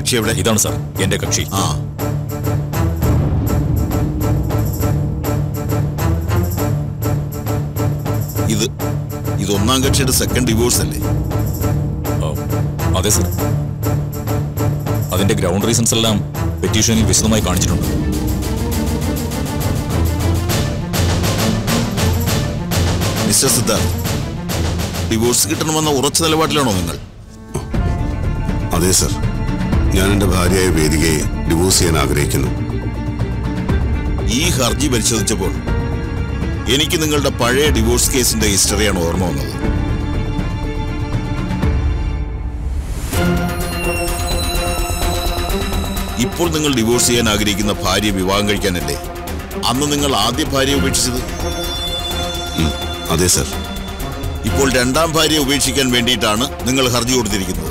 കക്ഷി എവിടെ ഇതാണ് സാർ എന്റെ കക്ഷി ആ ഇത് ഇത് ഒന്നാം കക്ഷിയുടെ സെക്കൻഡ് ഡിവോഴ്സ് അല്ലേ ആ, അതെ സാർ അതിന്റെ ഗ്രൗണ്ട് റീസൺസ് എല്ലാം പെറ്റീഷനിൽ വിശദമായി കാണിച്ചിട്ടുണ്ട് മിസ്റ്റർ സിദ്ധാർത്ഥ് ഡിവോഴ്സ് കിട്ടണമെന്ന ഉറച്ച നിലപാടിലാണോ നിങ്ങൾ അതെ സർ ഞാൻ എൻ്റെ ഭാര്യയായ വേദികയെ ഡിവോഴ്സ് ചെയ്യാൻ ആഗ്രഹിക്കുന്നു ഈ ഹർജി പരിശോധിച്ചപ്പോൾ എനിക്ക് നിങ്ങളുടെ പഴയ ഡിവോഴ്സ് കേസിന്റെ ഹിസ്റ്ററിയാണ് ഓർമ്മ വന്നത് ഇപ്പോൾ നിങ്ങൾ ഡിവോഴ്സ് ചെയ്യാൻ ആഗ്രഹിക്കുന്ന ഭാര്യ വിവാഹം കഴിക്കാനല്ലേ അന്ന് നിങ്ങൾ ആദ്യ ഭാര്യയെ ഉപേക്ഷിച്ചത് ഉം, അതെ സർ ഇപ്പോൾ രണ്ടാം ഭാര്യയെ ഉപേക്ഷിക്കാൻ വേണ്ടിയിട്ടാണ് നിങ്ങൾ ഹർജി കൊടുത്തിരിക്കുന്നത്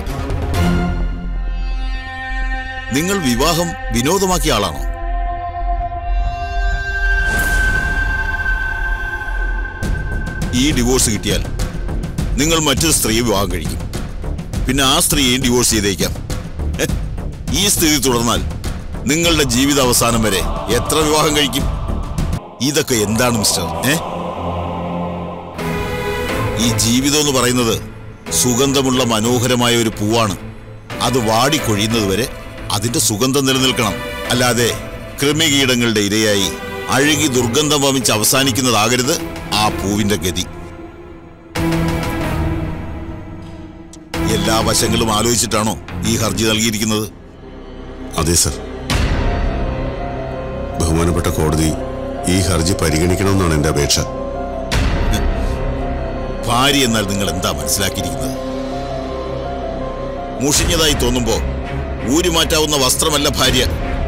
നിങ്ങൾ വിവാഹം വിനോദമാക്കിയ ആളാണോ ഈ ഡിവോഴ്സ് കിട്ടിയാൽ നിങ്ങൾ മറ്റൊരു സ്ത്രീയെ വിവാഹം കഴിക്കും പിന്നെ ആ സ്ത്രീയെയും ഡിവോഴ്സ് ചെയ്തേക്കാം ഹെ, ഈ സ്ഥിതി തുടർന്നാൽ നിങ്ങളുടെ ജീവിത അവസാനം വരെ എത്ര വിവാഹം കഴിക്കും ഇതൊക്കെ എന്താണ് മിസ്റ്റർ ഏഹ് ഈ ജീവിതം എന്ന് പറയുന്നത് സുഗന്ധമുള്ള മനോഹരമായ ഒരു പൂവാണ് അത് വാടിക്കൊഴിയുന്നത് വരെ അതിന്റെ സുഗന്ധം നിലനിൽക്കണം അല്ലാതെ കൃമികീടങ്ങളുടെ ഇരയായി അഴുകി ദുർഗന്ധം വമിച്ച് അവസാനിക്കുന്നതാകരുത് ആ പൂവിന്റെ ഗതി എല്ലാ വശങ്ങളും ആലോചിച്ചിട്ടാണോ ഈ ഹർജി നൽകിയിരിക്കുന്നത് അതെ സർ ബഹുമാനപ്പെട്ട കോടതി ഈ ഹർജി പരിഗണിക്കണമെന്നാണ് എൻ്റെ അപേക്ഷ ഭാര്യ എന്നാൽ നിങ്ങൾ എന്താ മനസ്സിലാക്കിയിരിക്കുന്നത് മുഷിഞ്ഞതായി തോന്നുമ്പോ ഊരിമാറ്റാവുന്ന വസ്ത്രമല്ല ഭാര്യ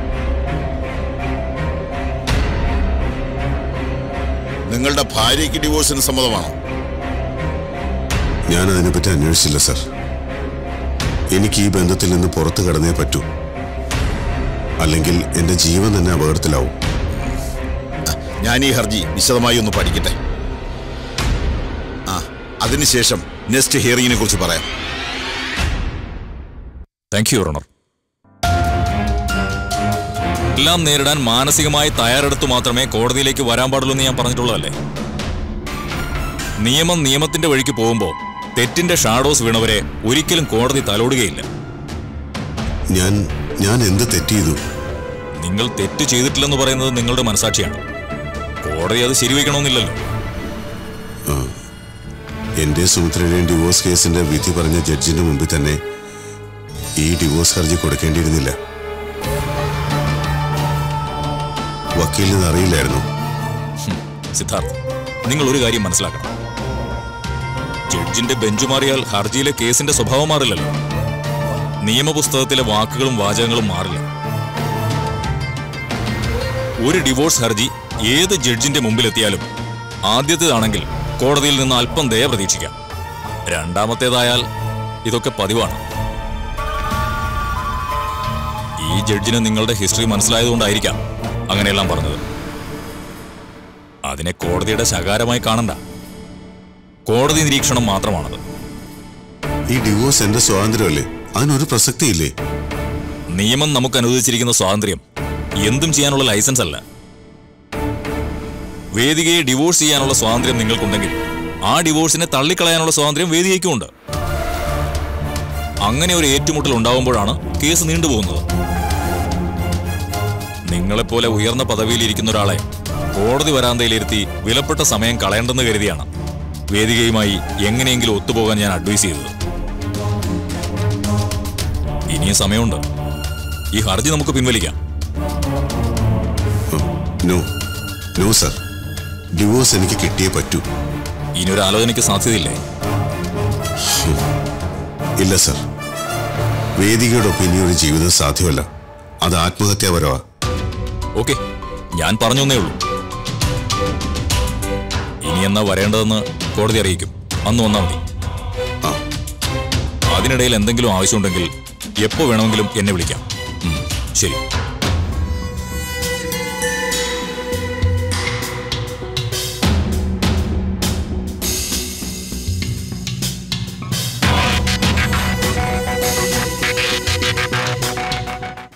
നിങ്ങളുടെ ഭാര്യയ്ക്ക് ഡിവോഴ്സിന് സമ്മതമാണോ ഞാൻ അതിനെപ്പറ്റി അന്വേഷിച്ചില്ല സർ എനിക്ക് ഈ ബന്ധത്തിൽ നിന്ന് പുറത്തു കടന്നേ പറ്റൂ അല്ലെങ്കിൽ എൻ്റെ ജീവൻ തന്നെ അപകടത്തിലാവും ഞാൻ ഈ ഹർജി വിശദമായി ഒന്ന് പഠിക്കട്ടെ ആ അതിനുശേഷം നെക്സ്റ്റ് ഹിയറിങ്ങിനെ കുറിച്ച് പറയാം താങ്ക് യു ഓണർ എല്ലാം നേരിടാൻ മാനസികമായി തയ്യാറെടുത്തു മാത്രമേ കോടതിയിലേക്ക് വരാൻ പാടുള്ളൂ എന്ന് ഞാൻ പറഞ്ഞിട്ടുള്ളതല്ലേ നിയമം നിയമത്തിന്റെ വഴിക്ക് പോകുമ്പോൾ തെറ്റിന്റെ ഷാഡോസ് വീണവരെ ഒരിക്കലും കോടതി തലോടുകയില്ല ഞാൻ ഞാൻ എന്ത് തെറ്റ് ചെയ്തു നിങ്ങൾ തെറ്റ് ചെയ്തിട്ടില്ലെന്ന് പറയുന്നത് നിങ്ങളുടെ മനസാക്ഷിയാണ് കോടതി അത് ശരിവയ്ക്കണമെന്നില്ലല്ലോ എൻ്റെ സുമിത്രയുടെയും ഡിവോഴ്സ് കേസിന്റെ വിധി പറഞ്ഞ ജഡ്ജിന്റെ മുമ്പിൽ തന്നെ ഈ ഡിവോഴ്സ് ഹർജി കൊടുക്കേണ്ടിയിരുന്നില്ല വക്കീലിന് അറിയില്ലായിരുന്നു സിദ്ധാർത്ഥ് നിങ്ങൾ ഒരു കാര്യം മനസ്സിലാക്കണം ജഡ്ജിന്റെ ബെഞ്ച് മാറിയാൽ ഹർജിയിലെ കേസിന്റെ സ്വഭാവം മാറില്ലല്ലോ നിയമപുസ്തകത്തിലെ വാക്കുകളും വാചകങ്ങളും മാറില്ല ഒരു ഡിവോഴ്സ് ഹർജി ഏത് ജഡ്ജിന്റെ മുമ്പിലെത്തിയാലും ആദ്യത്തേതാണെങ്കിൽ കോടതിയിൽ നിന്ന് അല്പം ദയ പ്രതീക്ഷിക്കാം രണ്ടാമത്തേതായാൽ ഇതൊക്കെ പതിവാണ് ഈ ജഡ്ജിന് നിങ്ങളുടെ ഹിസ്റ്ററി മനസ്സിലായതുകൊണ്ടായിരിക്കാം അങ്ങനെയെല്ലാം പറഞ്ഞത് അതിനെ കോടതിയുടെ ശകാരമായി കാണണ്ട കോടതി നിരീക്ഷണം മാത്രമാണത് ഈ ഡിവോഴ്സ് എന്റെ സ്വാതന്ത്ര്യമല്ലേ അതിനൊരു പ്രസക്തിയില്ലേ നിയമം നമുക്ക് അനുവദിച്ചിരിക്കുന്ന സ്വാതന്ത്ര്യം എന്തും ചെയ്യാനുള്ള ലൈസൻസ് അല്ല വേദികയെ ഡിവോഴ്സ് ചെയ്യാനുള്ള സ്വാതന്ത്ര്യം നിങ്ങൾക്കുണ്ടെങ്കിൽ ആ ഡിവോഴ്സിനെ തള്ളിക്കളയാനുള്ള സ്വാതന്ത്ര്യം വേദികയ്ക്കുമുണ്ട് അങ്ങനെ ഒരു ഏറ്റുമുട്ടൽ ഉണ്ടാവുമ്പോഴാണ് കേസ് നീണ്ടുപോകുന്നത് നിങ്ങളെപ്പോലെ ഉയർന്ന പദവിയിലിരിക്കുന്ന ഒരാളെ കോടതി വരാന്തയിലിരുത്തി വിലപ്പെട്ട സമയം കളയേണ്ടെന്ന് കരുതിയാണ് വേദികയുമായി എങ്ങനെയെങ്കിലും ഒത്തുപോകാൻ ഞാൻ അഡ്വൈസ് ചെയ്തത് ഇനിയും സമയമുണ്ട് ഈ ഹർജി നമുക്ക് പിൻവലിക്കാം നോ നോ സർ ഡിവോഴ്സ് എനിക്ക് കിട്ടിയേ പറ്റൂ ഇനി ഒരു ആലോചനയ്ക്ക് സാധ്യതയില്ലേ ഇല്ല സർ വേദികയോടൊപ്പം ഇനിയൊരു ജീവിതം സാധ്യമല്ല അത് ആത്മഹത്യാപരമാ ഓക്കെ ഞാൻ പറഞ്ഞൊന്നേ ഉള്ളൂ ഇനി എന്നാ വരേണ്ടതെന്ന് കോടതി അറിയിക്കും അന്ന് വന്നാൽ മതി ആ അതിനിടയിൽ എന്തെങ്കിലും ആവശ്യമുണ്ടെങ്കിൽ എപ്പോ വേണമെങ്കിലും എന്നെ വിളിക്കാം ഉം, ശരി